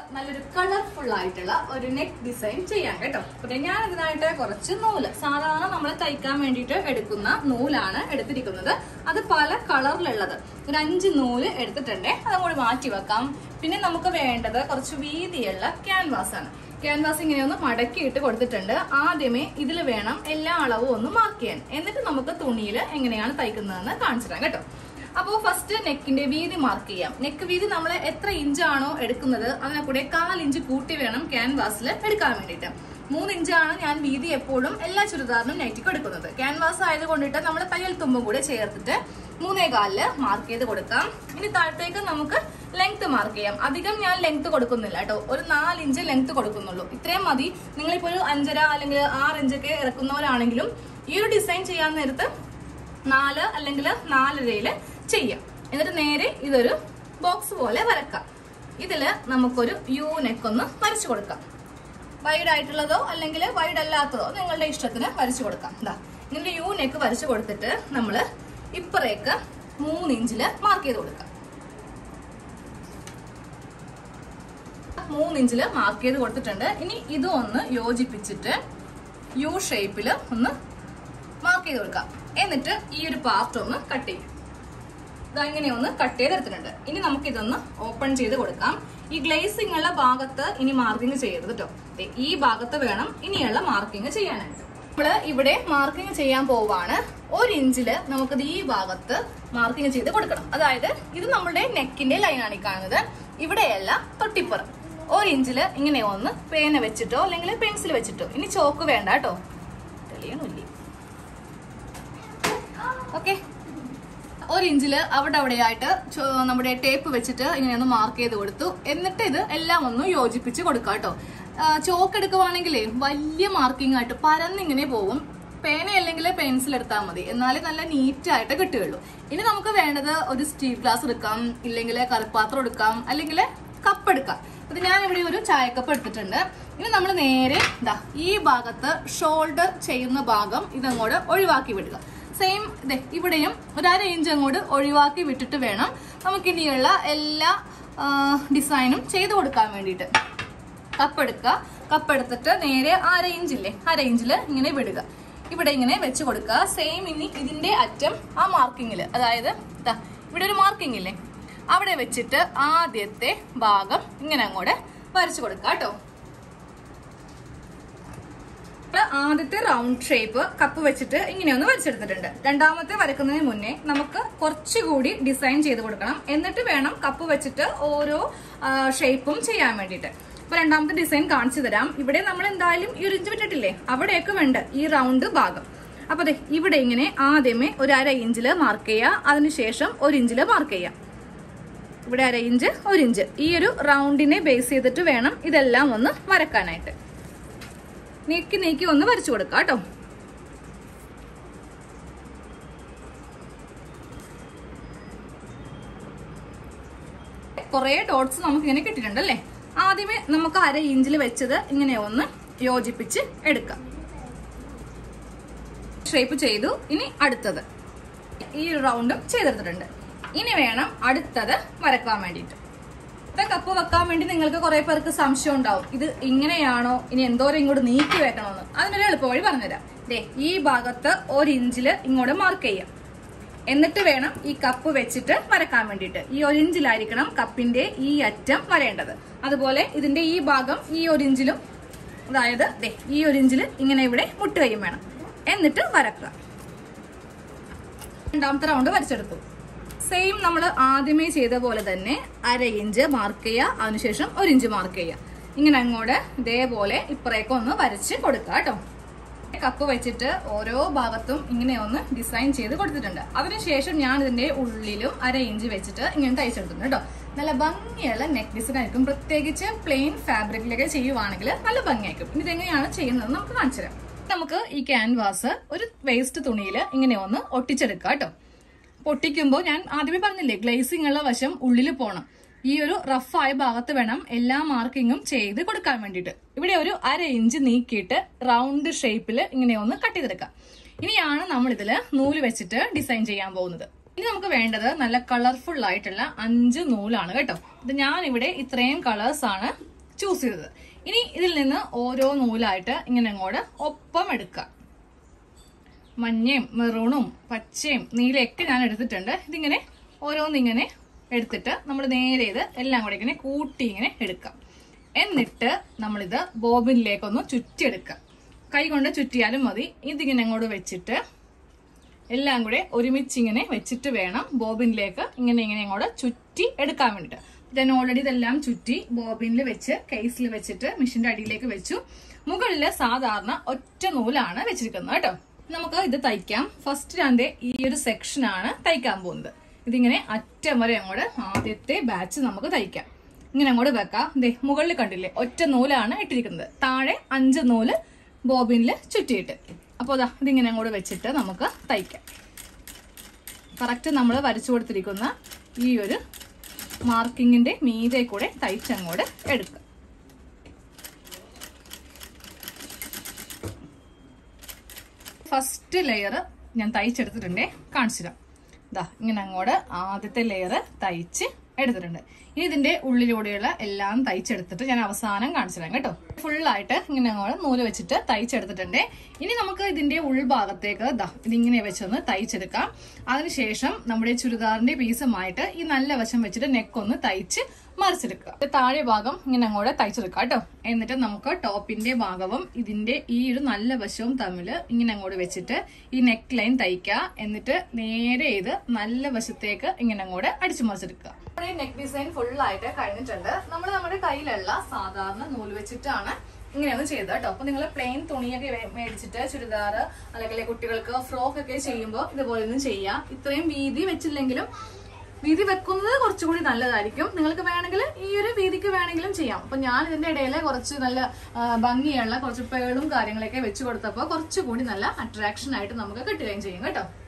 നല്ലൊരു കളർഫുൾ ആയിട്ടുള്ള ഒരു നെക്ക് ഡിസൈൻ ചെയ്യാം കേട്ടോ അപ്പൊ ഞാൻ ഇതിനായിട്ട് കുറച്ച് നൂല് സാധാരണ നമ്മൾ തയ്ക്കാൻ വേണ്ടിയിട്ട് എടുക്കുന്ന നൂലാണ് എടുത്തിരിക്കുന്നത് അത് പല കളറിലുള്ളത് ഒരു അഞ്ച് നൂല് എടുത്തിട്ടുണ്ട് അതും കൂടി മാറ്റി വെക്കാം പിന്നെ നമുക്ക് വേണ്ടത് കുറച്ച് വീതിയുള്ള ക്യാൻവാസ് ആണ് ക്യാൻവാസ് ഇങ്ങനെ ഒന്ന് മടക്കിയിട്ട് കൊടുത്തിട്ടുണ്ട് ആദ്യമേ ഇതിൽ വേണം എല്ലാ അളവും ഒന്ന് മാർക്ക് ചെയ്യാൻ എന്നിട്ട് നമുക്ക് തുണിയിൽ എങ്ങനെയാണ് തയ്ക്കുന്നതെന്ന് കാണിച്ചു തരാം കേട്ടോ അപ്പോൾ ഫസ്റ്റ് നെക്കിന്റെ വീതി മാർക്ക് ചെയ്യാം നെക്ക് വീതി നമ്മൾ എത്ര ഇഞ്ചാണോ എടുക്കുന്നത് അതിനെ കൂടെ കാൽ ഇഞ്ച് കൂട്ടി വേണം ക്യാൻവാസിൽ എടുക്കാൻ വേണ്ടിയിട്ട് മൂന്ന് ഇഞ്ചാണ് ഞാൻ വീതി എപ്പോഴും എല്ലാ ചുരിദാറിനും നൈറ്റിക്കും എടുക്കുന്നത് ക്യാൻവാസ് ആയത് കൊണ്ടിട്ട് നമ്മൾ തയ്യൽ തുമ്പും കൂടെ ചേർത്തിട്ട് മൂന്നേ കാലില് മാർക്ക് ചെയ്ത് കൊടുക്കാം ഇനി താഴത്തേക്ക് നമുക്ക് ലെങ്ത് മാർക്ക് ചെയ്യാം അധികം ഞാൻ ലെങ്ത് കൊടുക്കുന്നില്ല കേട്ടോ ഒരു നാല് ഇഞ്ച് ലെങ്ത് കൊടുക്കുന്നുള്ളൂ ഇത്രയും മതി നിങ്ങളിപ്പോ ഒരു അഞ്ചര അല്ലെങ്കിൽ ആറ് ഇഞ്ചൊക്കെ ഇറക്കുന്നവരാണെങ്കിലും ഈ ഒരു ഡിസൈൻ ചെയ്യാൻ നേരത്ത് നാല് അല്ലെങ്കിൽ നാലരയില് ചെയ്യാം എന്നിട്ട് നേരെ ഇതൊരു ബോക്സ് പോലെ വരക്കാം ഇതില് നമുക്കൊരു യു നെക്ക് ഒന്ന് വരച്ചു കൊടുക്കാം വൈഡ് ആയിട്ടുള്ളതോ അല്ലെങ്കിൽ വൈഡ് അല്ലാത്തതോ നിങ്ങളുടെ ഇഷ്ടത്തിന് വരച്ചു കൊടുക്കാം ഇതാ ഇങ്ങനെ യു നെക്ക് വരച്ചു കൊടുത്തിട്ട് നമ്മള് ഇപ്പറേക്ക് മൂന്ന് ഇഞ്ചില് മാർക്ക് ചെയ്ത് കൊടുക്കാം മൂന്ന് ഇഞ്ചില് മാർക്ക് ചെയ്ത് കൊടുത്തിട്ടുണ്ട് ഇനി ഇതും ഒന്ന് യോജിപ്പിച്ചിട്ട് യു ഷേപ്പില് ഒന്ന് മാർക്ക് ചെയ്ത് കൊടുക്കാം എന്നിട്ട് ഈ ഒരു പാർട്ട് ഒന്ന് കട്ട് ചെയ്യും ഇതാ ഇങ്ങനെ ഒന്ന് കട്ട് ചെയ്തെടുത്തിട്ടുണ്ട് ഇനി നമുക്ക് ഇതൊന്ന് ഓപ്പൺ ചെയ്ത് കൊടുക്കാം ഈ ഗ്ലേസിംഗ് ഉള്ള ഭാഗത്ത് ഇനി മാർക്കിംഗ് ചെയ്യരുത് കേട്ടോ ദേ ഈ ഭാഗത്ത് വേണം ഇനിയുള്ള മാർക്കിംഗ് ചെയ്യാനായിട്ട് നമ്മള് ഇവിടെ മാർക്കിംഗ് ചെയ്യാൻ പോവാണ് ഒരു ഇഞ്ചില് നമുക്കിത് ഈ ഭാഗത്ത് മാർക്കിംഗ് ചെയ്ത് കൊടുക്കണം അതായത് ഇത് നമ്മുടെ നെക്കിന്റെ ലൈനാണ് ഈ കാണുന്നത് ഇവിടെയല്ല തൊട്ടിപ്പുറം ഒരു ഇഞ്ചില് ഇങ്ങനെ ഒന്ന് പേന വെച്ചിട്ടോ അല്ലെങ്കിൽ പെൻസിൽ വെച്ചിട്ടോ ഇനി ചോക്ക് വേണ്ട കേട്ടോ തെളിയണില്ലേ ഓക്കെ ഒരു ഇഞ്ചില് അവിടെ അവിടെയായിട്ട് ചോ- നമ്മുടെ ടേപ്പ് വെച്ചിട്ട് ഇങ്ങനെ ഒന്ന് മാർക്ക് ചെയ്ത് കൊടുത്തു എന്നിട്ട് ഇത് എല്ലാം ഒന്ന് യോജിപ്പിച്ച് കൊടുക്കാം കേട്ടോ ചോക്ക് എടുക്കുവാണെങ്കിലേ വലിയ മാർക്കിംഗ് ആയിട്ട് പരന്നിങ്ങനെ പോകും പേന അല്ലെങ്കിൽ പെൻസിൽ എടുത്താൽ മതി എന്നാലേ നല്ല നീറ്റ് ആയിട്ട് കിട്ടുകയുള്ളൂ ഇനി നമുക്ക് വേണ്ടത് ഒരു സ്റ്റീൽ ഗ്ലാസ് എടുക്കാം ഇല്ലെങ്കിൽ കറിപ്പാത്രം എടുക്കാം അല്ലെങ്കിൽ കപ്പ് എടുക്കാം അത് ഞാൻ ഇവിടെ ഒരു ചായക്കപ്പ് എടുത്തിട്ടുണ്ട് ഇനി നമ്മൾ നേരെ ഇതാ ഈ ഭാഗത്ത് ഷോൾഡർ ചെയ്യുന്ന ഭാഗം ഇതങ്ങോട്ട് ഒഴിവാക്കി വിടുക സെയിം ഇതേ ഇവിടെയും ഒരു അര ഇഞ്ച് അങ്ങോട്ട് ഒഴിവാക്കി വിട്ടിട്ട് വേണം നമുക്കിനിയുള്ള എല്ലാ ആ, ഡിസൈനും ചെയ്ത് കൊടുക്കാൻ വേണ്ടിയിട്ട് കപ്പ് എടുക്കുക കപ്പ് എടുത്തിട്ട് നേരെ അര ഇഞ്ചില്ലേ അര ഇഞ്ചില് ഇങ്ങനെ വിടുക ഇവിടെ ഇങ്ങനെ വെച്ച് കൊടുക്കുക സെയിം ഇനി ഇതിന്റെ അറ്റം ആ മാർക്കിങ്ങില് അതായത് ദാ ഇവിടെ ഒരു മാർക്കിംഗ് ഇല്ലേ അവിടെ വെച്ചിട്ട് ആദ്യത്തെ ഭാഗം ഇങ്ങനെ അങ്ങോട്ട് വരച്ചു കൊടുക്കുക കേട്ടോ ആദ്യത്തെ റൗണ്ട് ഷേപ്പ് കപ്പ് വെച്ചിട്ട് ഇങ്ങനെ ഒന്ന് വരച്ചെടുത്തിട്ടുണ്ട് രണ്ടാമത്തെ വരക്കുന്നതിന് മുന്നേ നമുക്ക് കുറച്ചുകൂടി ഡിസൈൻ ചെയ്ത് കൊടുക്കണം എന്നിട്ട് വേണം കപ്പ് വെച്ചിട്ട് ഓരോ ഷേപ്പും ചെയ്യാൻ വേണ്ടിയിട്ട് ഇപ്പൊ രണ്ടാമത്തെ ഡിസൈൻ കാണിച്ചു തരാം ഇവിടെ നമ്മൾ എന്തായാലും ഈ ഒരു ഇഞ്ച് വിട്ടിട്ടില്ലേ അവിടെയൊക്കെ വേണ്ട ഈ റൗണ്ട് ഭാഗം അപ്പൊ ദേ ഇവിടെ ഇങ്ങനെ ആദ്യമേ ഒരു അര ഇഞ്ചില് മാർക്ക് ചെയ്യുക അതിനുശേഷം ഒരു ഇഞ്ചില് മാർക്ക് ചെയ്യാം ഇവിടെ അര ഇഞ്ച് ഒരു ഇഞ്ച് ഈ ഒരു റൗണ്ടിനെ ബേസ് ചെയ്തിട്ട് വേണം ഇതെല്ലാം ഒന്ന് വരക്കാനായിട്ട് നീക്കി നീക്കി ഒന്ന് വരച്ചു കൊടുക്കാം കേട്ടോ കുറെ ഡോട്ട്സ് നമുക്ക് ഇങ്ങനെ കിട്ടിയിട്ടുണ്ട് അല്ലേ ആദ്യമേ നമുക്ക് അര ഇഞ്ചിൽ വെച്ചത് ഇങ്ങനെ ഒന്ന് യോജിപ്പിച്ച് എടുക്കാം ഷേപ്പ് ചെയ്തു ഇനി അടുത്തത് ഈ ഒരു റൗണ്ടും ചെയ്തെടുത്തിട്ടുണ്ട് ഇനി വേണം അടുത്തത് വരക്കാൻ വേണ്ടിയിട്ട് ഇപ്പൊ കപ്പ് വെക്കാൻ വേണ്ടി നിങ്ങൾക്ക് കുറെ പേർക്ക് സംശയം ഉണ്ടാവും ഇത് ഇങ്ങനെയാണോ ഇനി എന്തോരം ഇങ്ങോട്ട് നീക്കി വെക്കണമെന്ന് അതിനൊരു എളുപ്പ വഴി പറഞ്ഞുതരാം ദേ ഈ ഭാഗത്ത് ഒരു ഇഞ്ചില് ഇങ്ങോട്ട് മാർക്ക് ചെയ്യാം എന്നിട്ട് വേണം ഈ കപ്പ് വെച്ചിട്ട് വരക്കാൻ വേണ്ടിയിട്ട് ഈ ഒരു ഇഞ്ചിലായിരിക്കണം കപ്പിന്റെ ഈ അറ്റം വരേണ്ടത് അതുപോലെ ഇതിന്റെ ഈ ഭാഗം ഈ ഒരു ഇഞ്ചിലും അതായത് ദേ ഈ ഒരു ഇഞ്ചില് ഇങ്ങനെ ഇവിടെ മുട്ടുകയും വേണം എന്നിട്ട് വരക്കുക രണ്ടാമത്തെ റൗണ്ട് വരച്ചെടുത്തു സെയിം നമ്മൾ ആദ്യമേ ചെയ്ത പോലെ തന്നെ അര ഇഞ്ച് മാർക്ക് ചെയ്യുക അതിനുശേഷം ഒരു ഇഞ്ച് മാർക്ക് ചെയ്യുക ഇങ്ങനെ അങ്ങോട്ട് ഇതേപോലെ ഇപ്പറേക്ക് ഒന്ന് വരച്ച് കൊടുക്കുക കേട്ടോ കപ്പ് വെച്ചിട്ട് ഓരോ ഭാഗത്തും ഇങ്ങനെ ഒന്ന് ഡിസൈൻ ചെയ്ത് കൊടുത്തിട്ടുണ്ട് അതിനുശേഷം ഞാൻ ഇതിന്റെ ഉള്ളിലും അര ഇഞ്ച് വെച്ചിട്ട് ഇങ്ങനെ തയ്ച്ചെടുത്തിട്ടുണ്ട് കേട്ടോ നല്ല ഭംഗിയുള്ള നെക്ക് ഡിസൈൻ ആയിരിക്കും പ്രത്യേകിച്ച് പ്ലെയിൻ ഫാബ്രിക്കിലൊക്കെ ചെയ്യുവാണെങ്കിൽ നല്ല ഭംഗിയായിരിക്കും ഇനി ഇതെങ്ങനെയാണ് ചെയ്യുന്നത് നമുക്ക് കാണിച്ചു തരാം നമുക്ക് ഈ ക്യാൻവാസ് ഒരു വേസ്റ്റ് തുണിയിൽ ഇങ്ങനെ ഒന്ന് ഒട്ടിച്ചെടുക്കാം കേട്ടോ പൊട്ടിക്കുമ്പോൾ ഞാൻ ആദ്യമേ പറഞ്ഞില്ലേ ഗ്ലേസിംഗ് ഉള്ള വശം ഉള്ളിൽ പോണം ഈ ഒരു റഫായ ഭാഗത്ത് വേണം എല്ലാ മാർക്കിങ്ങും ചെയ്ത് കൊടുക്കാൻ വേണ്ടിയിട്ട് ഇവിടെ ഒരു അര ഇഞ്ച് നീക്കിയിട്ട് റൗണ്ട് ഷേപ്പിൽ ഇങ്ങനെ ഒന്ന് കട്ട് ചെയ്തെടുക്കാം ഇനിയാണ് നമ്മൾ ഇതില് നൂല് വെച്ചിട്ട് ഡിസൈൻ ചെയ്യാൻ പോകുന്നത് ഇനി നമുക്ക് വേണ്ടത് നല്ല കളർഫുൾ ആയിട്ടുള്ള അഞ്ച് നൂലാണ് കേട്ടോ ഇത് ഞാൻ ഇവിടെ ഇത്രയും കളേഴ്സ് ആണ് ചൂസ് ചെയ്തത് ഇനി ഇതിൽ നിന്ന് ഓരോ നൂലായിട്ട് ഇങ്ങനെ അങ്ങോട്ട് ഒപ്പം എടുക്കുക മഞ്ഞയും മെറൂണും പച്ചയും നീലയൊക്കെ ഞാൻ എടുത്തിട്ടുണ്ട് ഇതിങ്ങനെ ഓരോന്നിങ്ങനെ എടുത്തിട്ട് നമ്മൾ നേരെ ഇത് എല്ലാം കൂടെ ഇങ്ങനെ കൂട്ടി ഇങ്ങനെ എടുക്കാം എന്നിട്ട് നമ്മളിത് ബോബിനിലേക്കൊന്ന് ചുറ്റിയെടുക്കാം കൈ കൊണ്ട് ചുറ്റിയാലും മതി ഇതിങ്ങനെ അങ്ങോട്ട് വെച്ചിട്ട് എല്ലാം കൂടെ ഒരുമിച്ച് ഇങ്ങനെ വെച്ചിട്ട് വേണം ബോബിനിലേക്ക് ഇങ്ങനെ ഇങ്ങനെ അങ്ങോട്ട് ചുറ്റി എടുക്കാൻ വേണ്ടിയിട്ട് ഞാൻ ഓൾറെഡി ഇതെല്ലാം ചുറ്റി ബോബിനിൽ വെച്ച് കേസിൽ വെച്ചിട്ട് മെഷീന്റെ അടിയിലേക്ക് വെച്ചു മുകളിൽ സാധാരണ ഒറ്റ നൂലാണ് വെച്ചിരിക്കുന്നത് കേട്ടോ നമുക്ക് ഇത് തയ്ക്കാം ഫസ്റ്റ് ഞാൻ ദേ ഈ ഒരു സെക്ഷനാണ് തയ്ക്കാൻ പോകുന്നത് ഇതിങ്ങനെ അറ്റം വരെ അങ്ങോട്ട് ആദ്യത്തെ ബാച്ച് നമുക്ക് തയ്ക്കാം ഇങ്ങനെ അങ്ങോട്ട് വെക്കാം ദേ മുകളിൽ കണ്ടില്ലേ ഒറ്റ നൂലാണ് ഇട്ടിരിക്കുന്നത് താഴെ അഞ്ച് നൂല് ബോബിനിൽ ചുറ്റിയിട്ട് അപ്പോൾ അതാ ഇതിങ്ങനെ അങ്ങോട്ട് വെച്ചിട്ട് നമുക്ക് തയ്ക്കാം കറക്റ്റ് നമ്മൾ വരച്ചു കൊടുത്തിരിക്കുന്ന ഈ ഒരു മാർക്കിങ്ങിന്റെ മീതെ കൂടെ തയ്ച്ചങ്ങോട്ട് എടുക്കുക ഫസ്റ്റ് ലെയർ ഞാൻ തയ്ച്ചെടുത്തിട്ടുണ്ടേ കാണിച്ചു തരാം ഇതാ ഇങ്ങനെ അങ്ങോട്ട് ആദ്യത്തെ ലെയർ തയ്ച്ച് എടുത്തിട്ടുണ്ട് ഇനി ഇതിന്റെ ഉള്ളിലൂടെയുള്ള എല്ലാം തയ്ച്ചെടുത്തിട്ട് ഞാൻ അവസാനം കാണിച്ചു തരാം കേട്ടോ ഫുള്ളായിട്ട് ഇങ്ങനെ അങ്ങോട്ട് നൂല് വെച്ചിട്ട് തയ്ച്ചെടുത്തിട്ടുണ്ട് ഇനി നമുക്ക് ഇതിന്റെ ഉൾഭാഗത്തേക്ക് ദാ ഇതിങ്ങനെ വെച്ചൊന്ന് തയ്ച്ചെടുക്കാം അതിനുശേഷം നമ്മുടെ ചുരിദാറിന്റെ പീസുമായിട്ട് ഈ നല്ല വശം വെച്ചിട്ട് നെക്കൊന്ന് തയ്ച്ച് മറിച്ചെടുക്കുക ഇത് താഴെ ഭാഗം ഇങ്ങനെ അങ്ങോട്ട് തയ്ച്ചെടുക്കുക കേട്ടോ എന്നിട്ട് നമുക്ക് ടോപ്പിന്റെ ഭാഗവും ഇതിന്റെ ഈ ഒരു നല്ല വശവും തമ്മിൽ ഇങ്ങനെ അങ്ങോട്ട് വെച്ചിട്ട് ഈ നെക്ക് ലൈൻ തയ്ക്കുക എന്നിട്ട് നേരെ ഇത് നല്ല വശത്തേക്ക് ഇങ്ങനെ അങ്ങോട്ട് അടിച്ചു മറിച്ചെടുക്കുക നമ്മുടെ നെക്ക് ഡിസൈൻ ഫുൾ ആയിട്ട് കഴിഞ്ഞിട്ടുണ്ട് നമ്മൾ നമ്മുടെ കയ്യിലുള്ള സാധാരണ നൂല് വെച്ചിട്ടാണ് ഇങ്ങനെയൊന്ന് ചെയ്തത് കേട്ടോ അപ്പൊ നിങ്ങൾ പ്ലെയിൻ തുണിയൊക്കെ വേ- മേടിച്ചിട്ട് ചുരിദാർ അല്ലെങ്കിൽ കുട്ടികൾക്ക് ഫ്രോക്ക് ഒക്കെ ചെയ്യുമ്പോൾ ഇതുപോലെ ഒന്നും ചെയ്യാം ഇത്രയും വീതി വെച്ചില്ലെങ്കിലും വീതി വെക്കുന്നത് കുറച്ചുകൂടി നല്ലതായിരിക്കും നിങ്ങൾക്ക് വേണമെങ്കിൽ ഈ ഒരു വീതിക്ക് വേണമെങ്കിലും ചെയ്യാം അപ്പൊ ഞാൻ ഇതിന്റെ ഇടയിൽ കുറച്ച് നല്ല ആ, ഭംഗിയുള്ള കുറച്ച് പേളും കാര്യങ്ങളൊക്കെ വെച്ച് കൊടുത്തപ്പോൾ കുറച്ചുകൂടി നല്ല അട്രാക്ഷൻ ആയിട്ട് നമുക്ക് കിട്ടുകയും ചെയ്യും കേട്ടോ